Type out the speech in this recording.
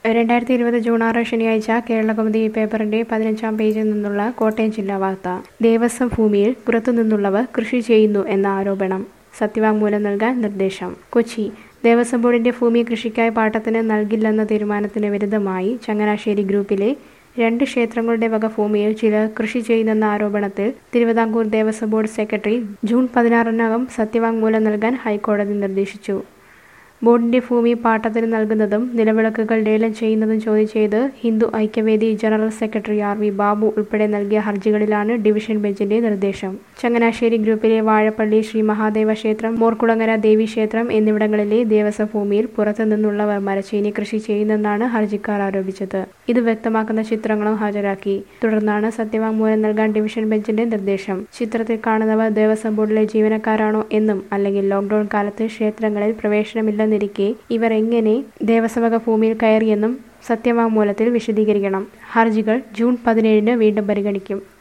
രണ്ടായിരത്തി ഇരുപത് ജൂൺ ആറ് ശനിയാഴ്ച കേരളകൗമുദി പേപ്പറിന്റെ പതിനഞ്ചാം പേജിൽ നിന്നുള്ള കോട്ടയം ജില്ലാ വാർത്ത ദേവസ്വം ഭൂമിയിൽ പുറത്തുനിന്നുള്ളവർ കൃഷി ചെയ്യുന്നു എന്ന ആരോപണം സത്യവാങ്മൂലം നൽകാൻ നിർദ്ദേശം കൊച്ചി ദേവസ്വം ബോർഡിന്റെ ഭൂമി കൃഷിക്കായി പാട്ടത്തിന് നൽകില്ലെന്ന തീരുമാനത്തിന് വിരുദ്ധമായി ചങ്ങനാശ്ശേരി ഗ്രൂപ്പിലെ രണ്ട് ക്ഷേത്രങ്ങളുടെ വക ഭൂമിയിൽ ചിലർ കൃഷി ചെയ്യുന്നെന്ന ആരോപണത്തിൽ Travancore Devaswom board secretary June പതിനാറിനകം സത്യവാങ്മൂലം നൽകാൻ ഹൈക്കോടതി നിർദ്ദേശിച്ചു ബോർഡിന്റെ ഭൂമി പാട്ടത്തിന് നൽകുന്നതും നിലവിളക്കുകൾ ലേലം ചെയ്യുന്നതും ചോദ്യം ചെയ്ത് Hindu Aikyavedi general secretary R V Babu ഉൾപ്പെടെ നൽകിയ ഹർജികളിലാണ് ഡിവിഷൻ ബെഞ്ചിന്റെ നിർദ്ദേശം ചങ്ങനാശ്ശേരി ഗ്രൂപ്പിലെ വാഴപ്പള്ളി ശ്രീ മഹാദേവ ക്ഷേത്രം മോർക്കുളങ്ങര ദേവി ക്ഷേത്രം എന്നിവിടങ്ങളിലെ ദേവസ്വം ഭൂമിയിൽ പുറത്തുനിന്നുള്ളവർ മരച്ചീനി കൃഷി ചെയ്യുന്നെന്നാണ് ഹർജിക്കാർ ആരോപിച്ചത് ഇത് വ്യക്തമാക്കുന്ന ചിത്രങ്ങളും ഹാജരാക്കി തുടർന്നാണ് സത്യവാങ്മൂലം നൽകാൻ ഡിവിഷൻ ബെഞ്ചിന്റെ നിർദ്ദേശം ചിത്രത്തിൽ കാണുന്നവർ ദേവസ്വം ബോർഡിലെ ജീവനക്കാരാണോ എന്നും അല്ലെങ്കിൽ ലോക്ഡൌൺ കാലത്ത് ക്ഷേത്രങ്ങളിൽ പ്രവേശനമില്ലെന്നിരിക്കെ ഇവർ എങ്ങനെ ദേവസ്വക ഭൂമിയിൽ കയറിയെന്നും സത്യവാങ്മൂലത്തിൽ വിശദീകരിക്കണം ഹർജികൾ ജൂൺ പതിനേഴിന് വീണ്ടും പരിഗണിക്കും